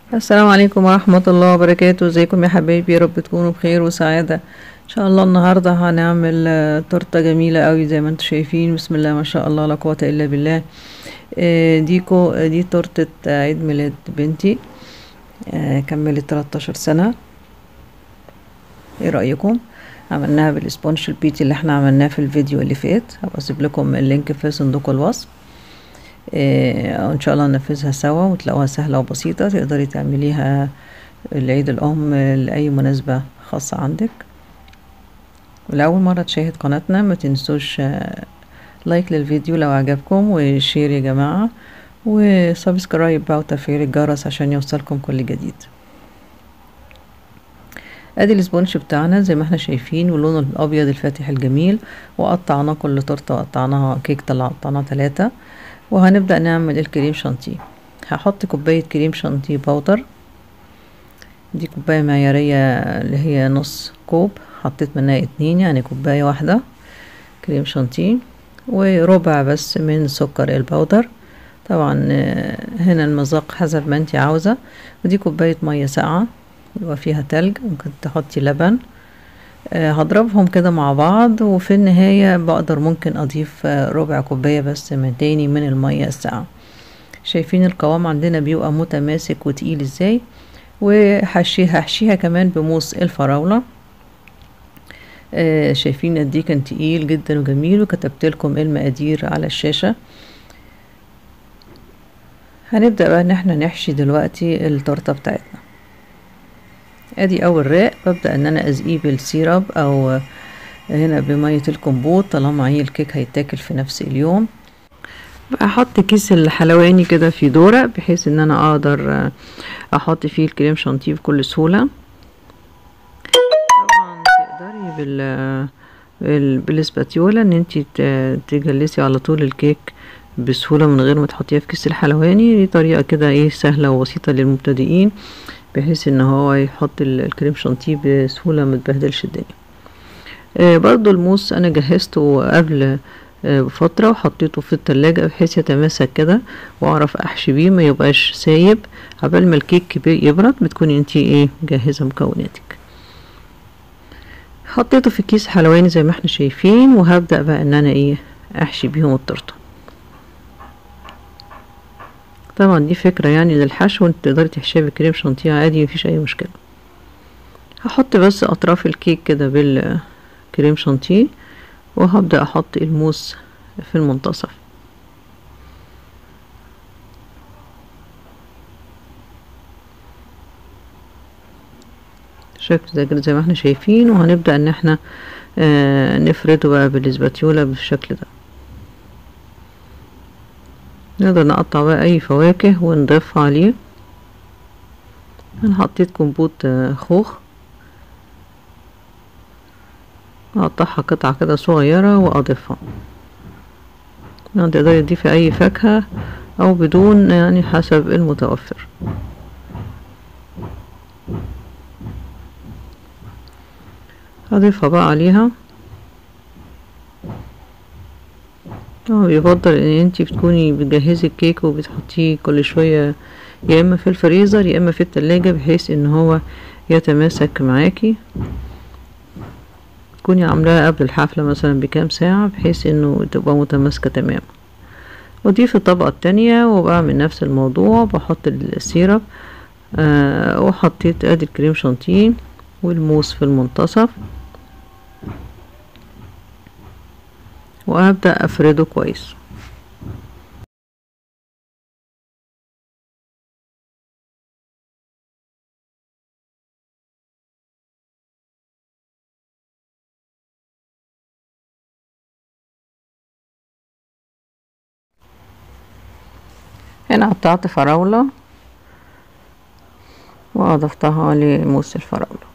السلام عليكم ورحمة الله وبركاته ازيكم يا حبايبي يا رب تكونوا بخير وسعادة ان شاء الله النهاردة هنعمل آه، تورتة جميلة قوي زي ما انتم شايفين بسم الله ما شاء الله لا قوة الا بالله آه، دي كو آه، دي تورتة آه، عيد ميلاد بنتي آه، كملت 13 سنة ايه رأيكم عملناها بالسبونج البيتي اللي احنا عملناه في الفيديو اللي فات هبقى اسيب لكم اللينك في صندوق الوصف إيه ان شاء الله ننفذها سوا وتلاقوها سهلة وبسيطة تقدري تعمليها العيد الام لاي مناسبة خاصة عندك ولأول مرة تشاهد قناتنا ما تنسوش آه، لايك للفيديو لو عجبكم وشير يا جماعة وسبسكرايب بقى وتفعيل الجرس عشان يوصلكم كل جديد ادي السبونج بتاعنا زي ما احنا شايفين ولونه الابيض الفاتح الجميل وقطعناه كل تورته وقطعناها كيك طلع قطعناها ثلاثة وهنبدأ نعمل الكريم شانتيه هحط كوباية كريم شانتيه باودر دي كوباية معيارية اللي هي نص كوب حطيت منها اتنين يعني كوباية واحدة كريم شانتيه وربع بس من سكر البودر طبعا آه، هنا المذاق حسب ما انت عاوزة ودي كوباية مية ساقعة يبقى فيها تلج ممكن تحطي لبن آه، هضربهم كده مع بعض وفي النهاية بقدر ممكن أضيف آه، ربع كوباية بس من تاني من المية الساقعة شايفين القوام عندنا بيبقى متماسك وتقيل ازاي وهحشيها هحشيها كمان بموس الفراولة آه، شايفين قد ايه كان تقيل جدا وجميل وكتبت لكم المقادير على الشاشة هنبدأ بقى ان احنا نحشي دلوقتي التورتة بتاعتنا ادي اول راق ببدأ ان انا ازقيه بالسيرب او هنا بمية الكمبوت طالما هي الكيك هيتاكل في نفس اليوم بقى احط كيس الحلواني كده في دورة بحيث ان انا اقدر احط فيه الكريم شانتيه بكل سهولة طبعا تقدري بال بال- بالاسباتيولا ان انتي ت- تجلسي على طول الكيك بسهولة من غير ما تحطيها في كيس الحلواني دي طريقة كده ايه سهلة وبسيطة للمبتدئين بحيث ان هو يحط ال- الكريم شانتيه بسهولة ما تبهدلش الدنيا آه، برضو الموس انا جهزته قبل آه، بفترة وحطيته في التلاجة بحيث يتماسك كده واعرف احشي بيه ما يبقاش سايب قبل ما الكيك كبير يبرد بتكوني انتي ايه مجهزة مكوناتك حطيته في كيس حلواني زي ما احنا شايفين وهبدأ بقى ان انا ايه احشي بيهم التورته طبعا دي فكرة يعني للحشو انت تقدري تحشيها بكريم شانتيه عادي مفيش اي مشكلة هحط بس اطراف الكيك كده بالكريم شانتيه وهبدأ احط الموس في المنتصف شكل زي كده زي ما احنا شايفين وهنبدأ ان احنا آه نفرده بقى بالاسباتيولا بالشكل ده نقدر نقطع بقى اي فواكه ونضيفها عليه انا حطيت كمبوت آه، خوخ اقطعها قطع كده صغيرة واضيفها يعني تقدري تضيفي اي فاكهة او بدون يعني حسب المتوفر هضيفها بقى عليها اه يفضل ان انتي بتكوني بتجهزي الكيك وبتحطيه كل شوية يا اما في الفريزر يا اما في التلاجة بحيث ان هو يتماسك معاكي تكوني عاملاها قبل الحفلة مثلا بكام ساعة بحيث انه تبقى متماسكة تماما واضيف الطبقة التانية وبعمل نفس الموضوع بحط السيرب آه وحطيت ادي الكريم شانتيه والموس في المنتصف وابدأ افرده كويس هنا قطعت فراولة واضفتها لموس الفراولة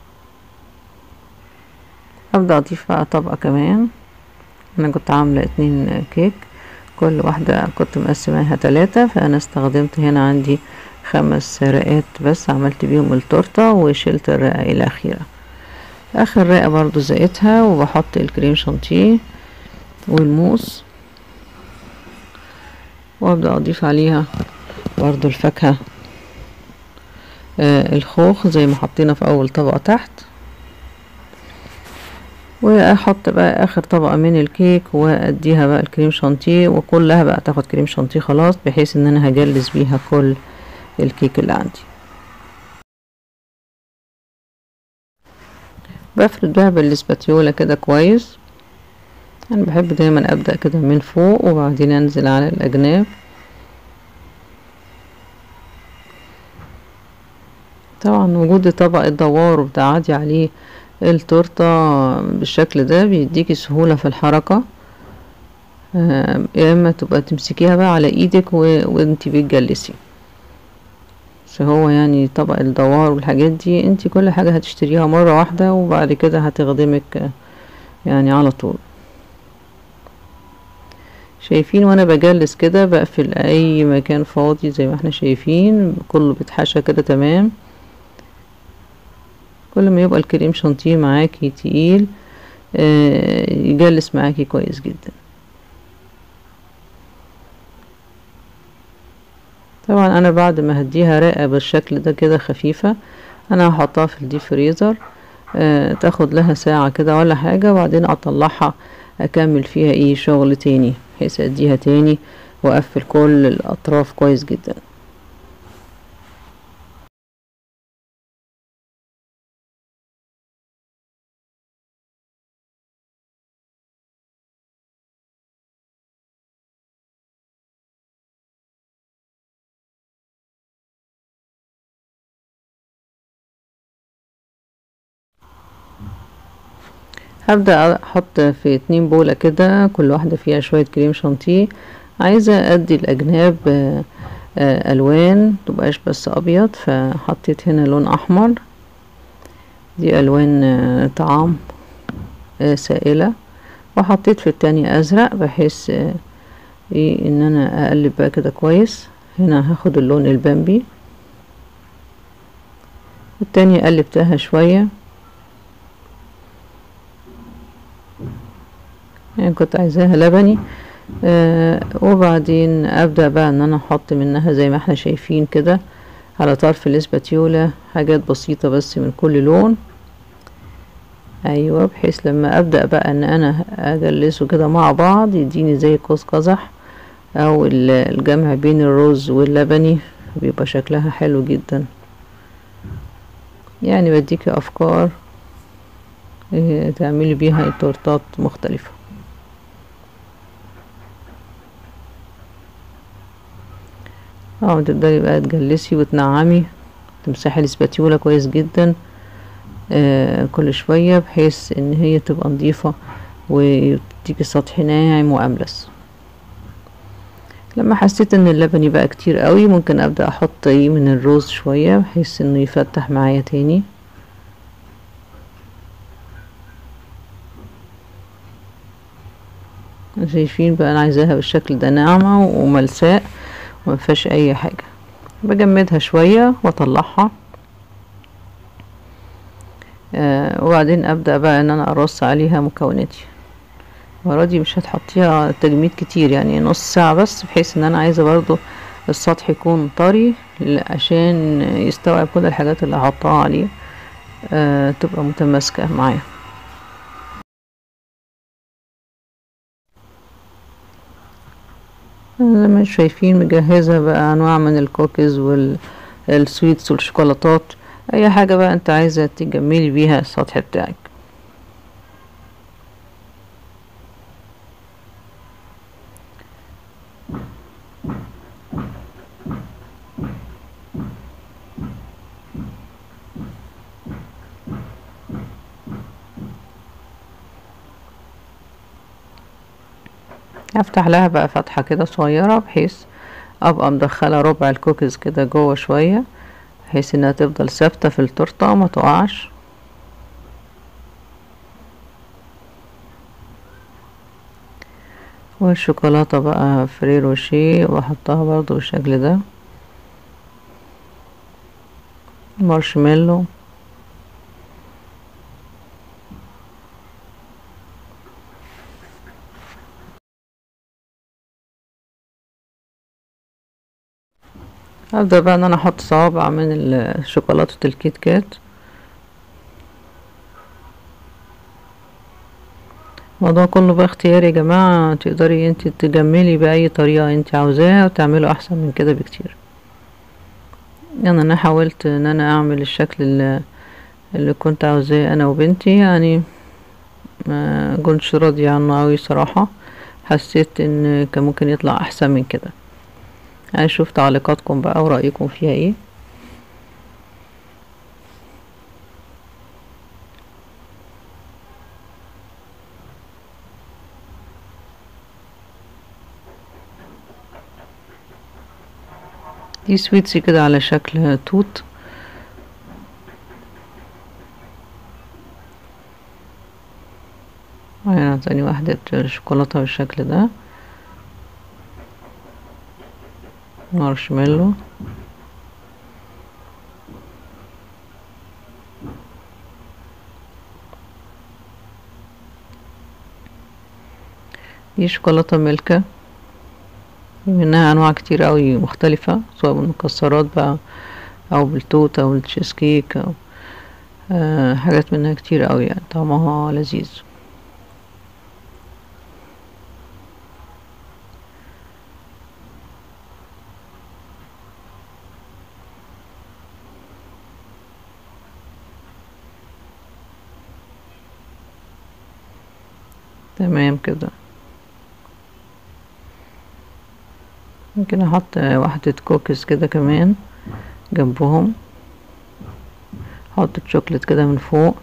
ابدأ اضيف بقى طبقة كمان انا كنت عاملة اتنين كيك كل واحدة كنت مقسماها تلاتة فانا استخدمت هنا عندي خمس رقات بس عملت بيهم التورتة وشلت الرقة الأخيرة آخر رقة برضو زقتها وبحط الكريم شانتيه والموس وابدأ اضيف عليها برضو الفاكهة آه الخوخ زي ما حطينا في اول طبقة تحت واحط بقى اخر طبقة من الكيك واديها بقى الكريم شانتيه وكلها بقى تاخد كريم شانتيه خلاص بحيث ان انا هجلس بيها كل الكيك اللي عندي بفرد بقى بالسباتيولا كده كويس انا بحب دايما ابدا كده من فوق وبعدين انزل على الاجناب طبعا وجود طبق الدوار وبتقعدي عليه التورته بالشكل ده بيديكي سهوله في الحركه يا اما تبقى تمسكيها بقى على ايدك و... وانتي بتجلسي فهو يعني طبق الدوار والحاجات دي انتي كل حاجه هتشتريها مره واحده وبعد كده هتخدمك يعني على طول شايفين وانا بجلس كده بقفل اي مكان فاضي زي ما احنا شايفين كله بيتحشى كده تمام كل ما يبقى الكريم شانتيه معاكي تقيل آه يجلس معاكي كويس جدا طبعا انا بعد ما هديها رقة بالشكل ده كده خفيفة انا هحطها في الديب فريزر آه تاخد لها ساعة كده ولا حاجة وبعدين اطلعها اكمل فيها ايه شغل تاني بحيث اديها تاني واقفل كل الاطراف كويس جدا هبدأ احط في اتنين بولة كده كل واحدة فيها شوية كريم شانتيه عايزة ادي الاجناب الوان متبقاش بس ابيض فحطيت هنا لون احمر دي الوان طعام سائلة وحطيت في التانية ازرق بحيث ايه ان انا اقلب بقى كده كويس هنا هاخد اللون البامبي التانية قلبتها شوية يعني كنت عايزاها لبني آه وبعدين ابدا بقى ان انا احط منها زي ما احنا شايفين كده على طرف الاسباتيولا حاجات بسيطة بس من كل لون ايوه بحيث لما ابدا بقى ان انا اجلسه كده مع بعض يديني زي قوس قزح او الجمع بين الرز واللبني بيبقى شكلها حلو جدا يعني بديكي افكار إيه تعملي بيها تورتات مختلفة اه تقدري بقى تجلسي وتنعمي تمسحي الاسباتيولا كويس جدا آه كل شوية بحيث ان هي تبقى نظيفة وتديكي سطح ناعم واملس لما حسيت ان اللبن بقى كتير قوي ممكن ابدا احط ايه من الروز شوية بحيث انه يفتح معايا تاني شايفين بقى انا عايزاها بالشكل ده ناعمة وملساء ومفيهاش اي حاجة بجمدها شوية واطلعها آه وبعدين ابدأ بقى ان انا ارص عليها مكوناتي المرة دي مش هتحطيها تجميد كتير يعني نص ساعة بس بحيث ان انا عايزة برضو السطح يكون طري عشان يستوعب كل الحاجات اللي هحطها عليه آه تبقى متماسكة معايا زي ما شايفين مجهزة بقى انواع من الكوكيز والسويتس والشوكولاتات اي حاجة بقى انت عايزة تجملي بيها السطح بتاعك هفتح لها بقى فتحة كده صغيرة بحيث ابقى مدخلة ربع الكوكيز كده جوه شوية بحيث انها تفضل ثابتة في التورتة وما تقعش والشوكولاتة بقى فريرو روشيه واحطها برضو بالشكل ده مارشميلو هبدأ بقى ان انا احط صوابع من ال- شوكولاتة الكيت كات الموضوع كله بقى اختياري يا جماعة تقدري انت تجملي بأي طريقة انت عاوزاها وتعمله احسن من كده بكتير يعني انا حاولت ان انا اعمل الشكل اللي, اللي كنت عاوزاه انا وبنتي يعني ما كنتش راضية عنه اوي صراحة حسيت ان كان ممكن يطلع احسن من كده يعني شوف تعليقاتكم بقى ورأيكم فيها ايه دي سويتسي كده على شكل توت هنا تاني واحدة شوكولاتة بالشكل ده مارشميلو دي شوكولاتة ميلكا منها انواع كتير قوي مختلفة سواء بالمكسرات بقى او بالتوت او التشيز كيك او آه حاجات منها كتير قوي يعني طعمها لذيذ تمام كده ممكن احط واحدة كوكيز كده كمان جنبهم احط الشوكليت كده من فوق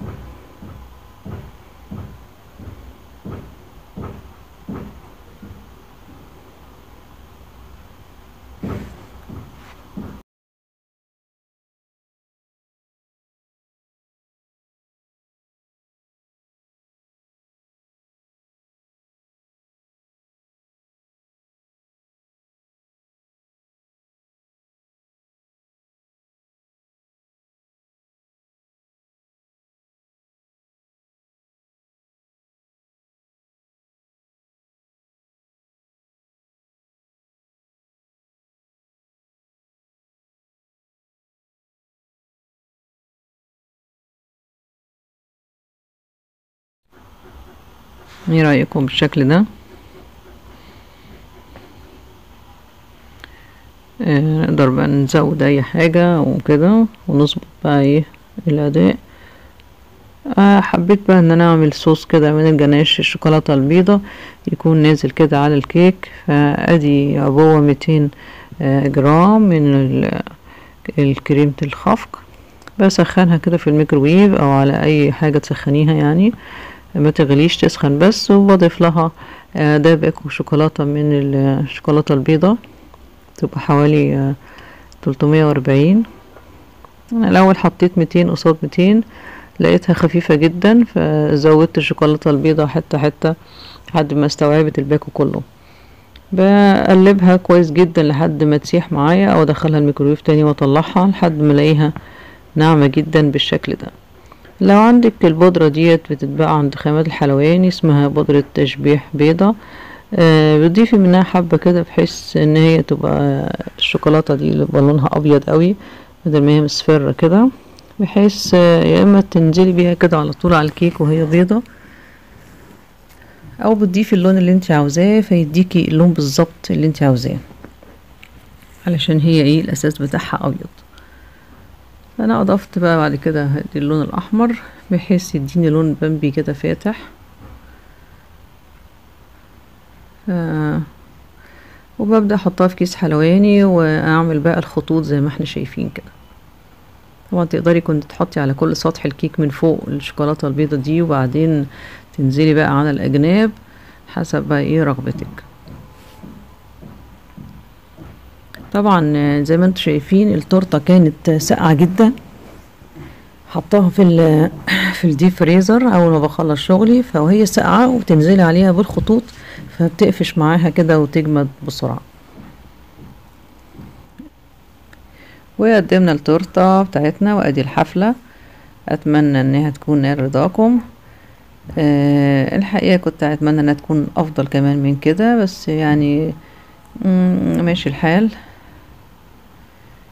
ايه رأيكم بالشكل ده آه، نقدر بقى نزود اي حاجة وكده ونظبط بقى ايه الاداء آه حبيت بقى ان انا اعمل صوص كده من الجناش الشوكولاتة البيضة يكون نازل كده على الكيك فادي عبوة ميتين آه جرام من ال- الكريمة الخفق بسخنها كده في الميكروويف او على اي حاجة تسخنيها يعني ما تغليش تسخن بس وبضيف لها آه، ده باكو شوكولاتة من الشوكولاتة البيضة تبقى حوالي تلتمية واربعين انا الاول حطيت ميتين قصاد ميتين لقيتها خفيفة جدا فزودت الشوكولاتة البيضة حتة حتة لحد ما استوعبت الباكو كله بقلبها كويس جدا لحد ما تسيح معايا او ادخلها الميكرويف تاني واطلعها لحد ما الاقيها ناعمة جدا بالشكل ده لو عندك البودرة ديت بتتباع عند خامات الحلواني اسمها بودرة تشبيح بيضة آه بتضيفي منها حبة كده بحيث ان هي تبقى الشوكولاتة دي اللي يبقى لونها ابيض قوي بدل ما هي مصفرة كده بحيث آه يا اما تنزلي بيها كده على طول على الكيك وهي بيضة او بتضيفي اللون اللي انت عاوزاه فيديكي اللون بالظبط اللي انت عاوزاه علشان هي ايه الاساس بتاعها ابيض انا اضفت بقى بعد كده اللون الاحمر بحيث يديني لون بامبي كده فاتح آه وببدأ احطها في كيس حلواني واعمل بقى الخطوط زي ما احنا شايفين كده طبعا تقدري كنت تحطي على كل سطح الكيك من فوق الشوكولاتة البيضة دي وبعدين تنزلي بقى على الاجناب حسب بقى ايه رغبتك طبعا زي ما انتم شايفين التورته كانت ساقعه جدا حطاها في ال في الديب فريزر اول ما بخلص شغلي فوهي ساقعه وتنزلي عليها بالخطوط فبتقفش معاها كده وتجمد بسرعه وقدمنا التورته بتاعتنا وادي الحفله اتمنى انها تكون نال رضاكم أه الحقيقه كنت اتمنى انها تكون افضل كمان من كده بس يعني ماشي الحال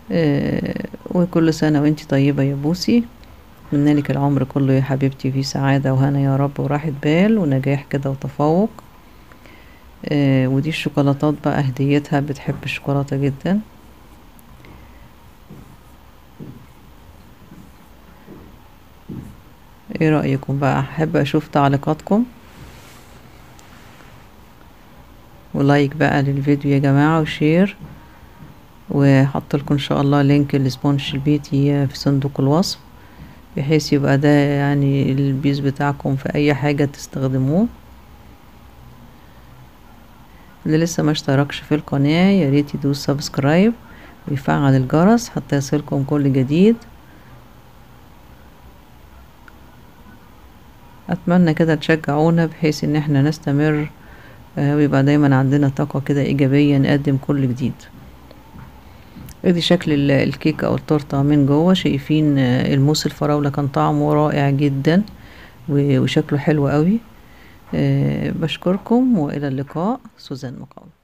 آه، وكل سنة وانتي طيبة يا بوسي منالك العمر كله يا حبيبتي في سعادة وهنا يا رب وراحة بال ونجاح كده وتفوق آه، ودي الشوكولاتات بقى هديتها بتحب الشوكولاتة جدا ايه رأيكم بقى احب اشوف تعليقاتكم ولايك بقى للفيديو يا جماعة وشير وحط لكم ان شاء الله لينك السبونج البيتي في صندوق الوصف بحيث يبقى ده يعني البيز بتاعكم في اي حاجة تستخدموه اللي لسه ما اشتركش في القناة يا ريت يدوس سبسكرايب ويفعل الجرس حتى يصلكم كل جديد اتمنى كده تشجعونا بحيث ان احنا نستمر آه، ويبقى دايما عندنا طاقة كده ايجابية نقدم كل جديد ادي شكل ال- الكيكة او التورتة من جوه شايفين آه، الموس الفراولة كان طعمه رائع جدا و- وشكله حلو قوي آه، بشكركم والى اللقاء سوزان مقاوم